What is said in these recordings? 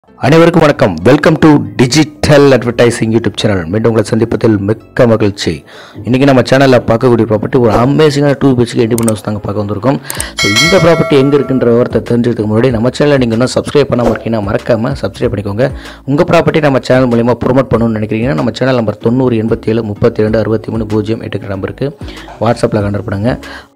அனைவருக்கும் வணக்கம் welcome to digital advertising YouTube channel மீண்டும் உங்களை சந்திப்பதில் மிக்க மகிழ்ச்சி இன்றைக்கி நம்ம சேனலில் பார்க்கக்கூடிய ப்ராப்பர்ட்டி ஒரு அமேசிங்கான டூ பிஹெச்கே இண்டிபெண்ட் ஹவுஸ் தாங்க பார்க்க வந்திருக்கோம் ஸோ இந்த ப்ராப்பர்ட்டி எங்கே இருக்குன்ற விவரத்தை தெரிஞ்சதுக்கு முன்னாடி நம்ம சேனலில் நீங்கள் இன்னும் சப்ஸ்கிரைப் பண்ணாமல் இருக்கீங்கன்னா மறக்காமல் சப்ஸ்கிரைப் பண்ணிக்கோங்க உங்கள் ப்ராப்பர்ட்டி நம்ம சேனல் மூலிமா ப்ரொமோட் பண்ணணும்னு நினைக்கிறீங்கன்னா நம்ம சேனல் நம்பர் தொண்ணூறு எண்பத்தி ஏழு முப்பத்தி ரெண்டு அறுபத்தி மூணு பூஜ்ஜியம் எட்டுக்கிற நம்பருக்கு வாட்ஸ்அப்பில் கண்டர் பண்ணுங்கள்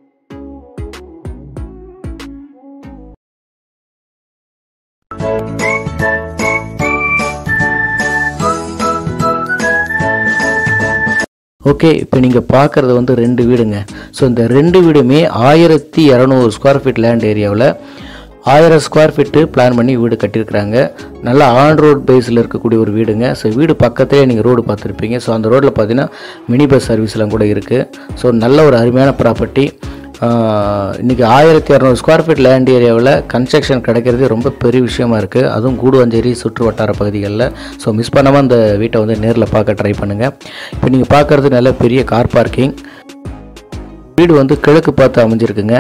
ஓகே இப்போ நீங்கள் பார்க்குறது வந்து ரெண்டு வீடுங்க ஸோ இந்த ரெண்டு வீடுமே ஆயிரத்தி இரநூறு ஸ்கொயர் ஃபீட் லேண்ட் ஏரியாவில் ஆயிரம் ஸ்கொயர் ஃபீட்டு பிளான் பண்ணி வீடு கட்டியிருக்கிறாங்க நல்லா ஆன் ரோட் பேஸில் இருக்கக்கூடிய ஒரு வீடுங்க ஸோ வீடு பக்கத்துலேயே நீங்கள் ரோடு பார்த்துருப்பீங்க ஸோ அந்த ரோட்டில் பார்த்தீங்கன்னா மினி பஸ் சர்வீஸ்லாம் கூட இருக்குது ஸோ நல்ல ஒரு அருமையான ப்ராப்பர்ட்டி இன்றைக்கி ஆயிரத்தி இரநூறு ஸ்கொயர் ஃபீட் லேண்ட் ஏரியாவில் கன்ஸ்ட்ரக்ஷன் கிடைக்கிறது ரொம்ப பெரிய விஷயமா இருக்குது அதுவும் கூடுவஞ்சேரி சுற்று வட்டார பகுதிகளில் ஸோ மிஸ் பண்ணாமல் அந்த வீட்டை வந்து நேரில் பார்க்க ட்ரை பண்ணுங்கள் இப்போ நீங்கள் பார்க்குறது நல்ல பெரிய கார் பார்க்கிங் வீடு வந்து கிழக்கு பார்த்து அமைஞ்சிருக்குங்க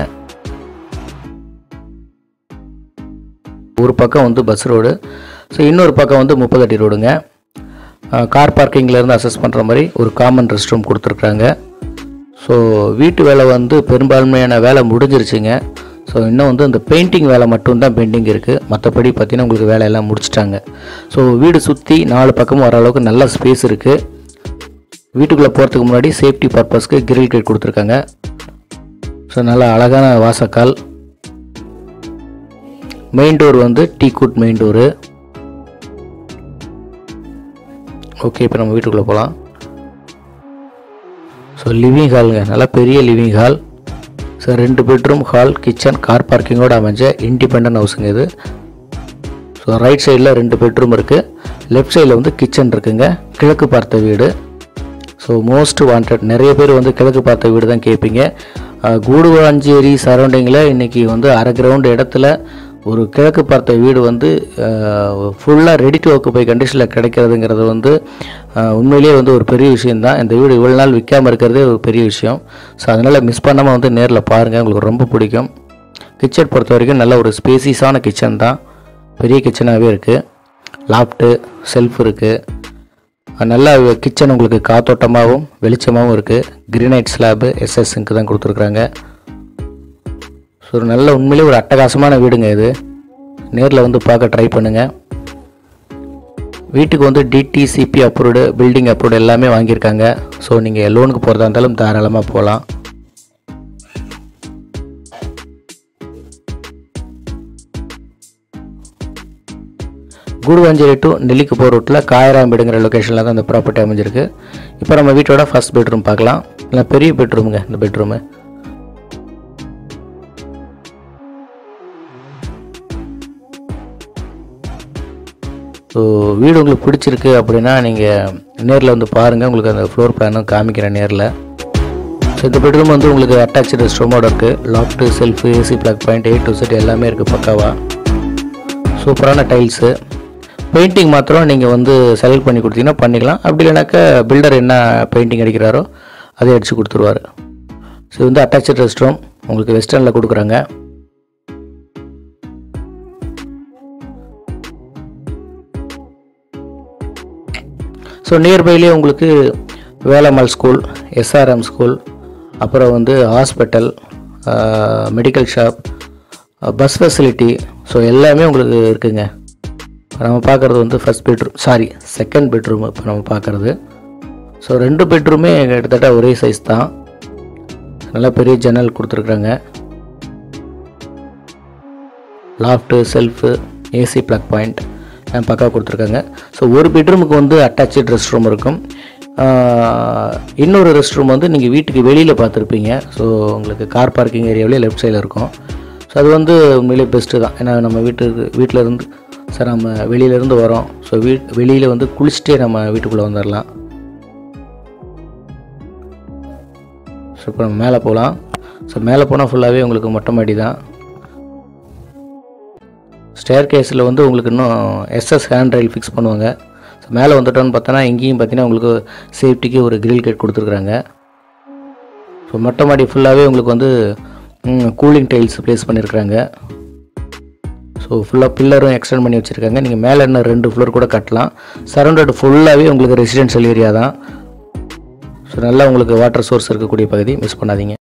ஒரு பக்கம் வந்து பஸ் ரோடு ஸோ இன்னொரு பக்கம் வந்து முப்பது அடி ரோடுங்க கார் பார்க்கிங்லேருந்து அசஸ் பண்ணுற மாதிரி ஒரு காமன் ரெஸ்ட் ரூம் கொடுத்துருக்குறாங்க ஸோ வீட்டு வேலை வந்து பெரும்பான்மையான வேலை முடிஞ்சிருச்சுங்க ஸோ இன்னும் வந்து இந்த பெயிண்டிங் வேலை மட்டும்தான் பெண்டிங் இருக்குது மற்றபடி பார்த்தீங்கன்னா உங்களுக்கு வேலையெல்லாம் முடிச்சிட்டாங்க ஸோ வீடு சுற்றி நாலு பக்கமும் வர அளவுக்கு நல்ல ஸ்பேஸ் இருக்குது வீட்டுக்குள்ளே போகிறதுக்கு முன்னாடி சேஃப்டி பர்பஸ்க்கு கிரில் கேட் கொடுத்துருக்காங்க ஸோ நல்ல அழகான வாசக்கால் மெயின் டோர் வந்து teak wood main door okay இப்போ நம்ம வீட்டுக்குள்ளே போகலாம் ஸோ லிவிங் ஹாலுங்க நல்லா பெரிய லிவிங் ஹால் ஸோ ரெண்டு பெட்ரூம் ஹால் கிச்சன் கார் பார்க்கிங்கோட அமைஞ்ச இண்டிபெண்ட் ஹவுஸுங்க இது ஸோ ரைட் சைடில் ரெண்டு பெட்ரூம் இருக்குது லெஃப்ட் சைடில் வந்து கிச்சன் இருக்குங்க கிழக்கு பார்த்த வீடு ஸோ மோஸ்ட் வாண்டட் நிறைய பேர் வந்து கிழக்கு பார்த்த வீடு தான் கேட்பீங்க அஹ், கூடுவாஞ்சேரி சரௌண்டிங்கில் இன்றைக்கி வந்து அரை கிரவுண்ட் இடத்துல ஒரு கிழக்கு பார்த்த வீடு வந்து ஃபுல்லாக ரெடி டு ஆக்குப்பை கண்டிஷனில் கிடைக்கிறதுங்கிறது வந்து அஹ், உண்மையிலேயே வந்து ஒரு பெரிய விஷயம்தான் இந்த வீடு இவ்வளோ நாள் விற்காமல் இருக்கிறதே ஒரு பெரிய விஷயம் ஸோ அதனால் மிஸ் பண்ணாமல் வந்து நேரில் பாருங்கள் உங்களுக்கு ரொம்ப பிடிக்கும் கிச்சன் பொறுத்த வரைக்கும் நல்ல ஒரு ஸ்பேசிஸான கிச்சன் தான் பெரிய கிச்சனாகவே இருக்குது லாஃப்ட்டு செல்ஃப் இருக்குது நல்ல கிச்சன் உங்களுக்கு காத்தோட்டமாகவும் வெளிச்சமாகவும் இருக்குது கிரினைட் ஸ்லாபு எஸ்எஸ்க்கு தான் கொடுத்துருக்குறாங்க ஸோ ஒரு நல்ல உண்மையிலே ஒரு அட்டகாசமான வீடுங்க இது நேரில் வந்து பார்க்க ட்ரை பண்ணுங்கள் வீட்டுக்கு வந்து டிடிசிபி அப்ரூவ்டு பில்டிங் அப்ரூவ்டு எல்லாமே வாங்கியிருக்காங்க ஸோ நீங்கள் லோனுக்கு போகிறதா இருந்தாலும் தாராளமாக போகலாம் கூடுவாஞ்சேரி டு நெல்லிக்கு போகிற ரூட்டில் காயராம்பேடுங்கிற லொக்கேஷனில் தான் இந்த ப்ராப்பர்ட்டி அமைஞ்சிருக்கு இப்போ நம்ம வீட்டோட ஃபர்ஸ்ட் பெட்ரூம் பார்க்கலாம் நல்லா பெரிய பெட்ரூமுங்க இந்த பெட்ரூமு ஸோ வீடு உங்களுக்கு பிடிச்சிருக்கு அப்படின்னா நீங்கள் நேரில் வந்து பாருங்கள் உங்களுக்கு அந்த ஃப்ளோர் பிளானும் காமிக்கிறேன் நேரில் ஸோ இந்த பெட்ரூம் வந்து உங்களுக்கு அட்டாச்சு ரெஸ்ட் ரூமோட இருக்குது loft shelf AC plug point eight to set எல்லாமே இருக்குது பக்காவாக சூப்பரான டைல்ஸு பெயிண்டிங் மாத்திரம் நீங்கள் வந்து செலக்ட் பண்ணி கொடுத்தீங்கன்னா பண்ணிக்கலாம் அப்படி இல்லைனாக்கா பில்டர் என்ன பெயிண்டிங் அடிக்கிறாரோ அதை அடித்து கொடுத்துருவாரு ஸோ இது வந்து அட்டாச்சு ரெஸ்ட் ரூம் உங்களுக்கு வெஸ்டர்னில் கொடுக்குறாங்க ஸோ நியர்பைலேயே உங்களுக்கு வேலம்மாள் ஸ்கூல் எஸ்ஆர்எம் ஸ்கூல் அப்புறம் வந்து hospital medical shop bus facility so எல்லாமே உங்களுக்கு இருக்குங்க இப்போ நம்ம பார்க்குறது வந்து first bedroom sorry second bedroom இப்போ நம்ம பார்க்குறது ஸோ ரெண்டு பெட்ரூமே கிட்டத்தட்ட ஒரே சைஸ் தான் நல்லா பெரிய ஜன்னல் கொடுத்துருக்குறாங்க loft shelf AC plug point பக்கா கொடுத்துருக்காங்க ஸோ ஒரு பெட்ரூமுக்கு வந்து அட்டாச்சு ரெஸ்ட் ரூம் இருக்கும் ஆஹ், இன்னொரு ரெஸ்ட் ரூம் வந்து நீங்கள் வீட்டுக்கு வெளியில் பார்த்துருப்பீங்க ஸோ உங்களுக்கு கார் பார்க்கிங் ஏரியாவிலே லெஃப்ட் சைடில் இருக்கும் ஸோ அது வந்து உண்மையிலே பெஸ்ட்டு தான் ஏன்னா நம்ம வீட்டுக்கு வீட்டில் இருந்து சார் நம்ம வெளியிலேருந்து வரோம் ஸோ வீ வெளியில் வந்து குளிச்சுட்டே நம்ம வீட்டுக்குள்ளே வந்துடலாம் ஸோ இப்போ நம்ம மேலே போகலாம் ஸோ மேலே போனால் ஃபுல்லாகவே உங்களுக்கு மொட்டை மாடி தான் ஸ்டேர் கேஸில் வந்து உங்களுக்கு இன்னும் எஸ்எஸ் ஹேண்ட் ரயில் ஃபிக்ஸ் பண்ணுவாங்க ஸோ மேலே வந்துட்டோன்னு பார்த்தோன்னா இங்கேயும் பார்த்தீங்கன்னா உங்களுக்கு சேஃப்டிக்கு ஒரு கிரில் கேட் கொடுத்துருக்குறாங்க ஸோ மொட்டை மாடி ஃபுல்லாகவே உங்களுக்கு வந்து கூலிங் டைல்ஸ் ப்ளேஸ் பண்ணியிருக்கிறாங்க ஸோ ஃபுல்லாக பில்லரும் எக்ஸ்டெண்ட் பண்ணி வச்சுருக்காங்க நீங்கள் மேலே இன்னும் ரெண்டு ஃப்ளோர் கூட கட்டலாம் சரௌண்டட் ஃபுல்லாகவே உங்களுக்கு ரெசிடென்ஷியல் ஏரியா தான் ஸோ நல்லா உங்களுக்கு வாட்டர் சோர்ஸ் இருக்கக்கூடிய பகுதி மிஸ் பண்ணாதீங்க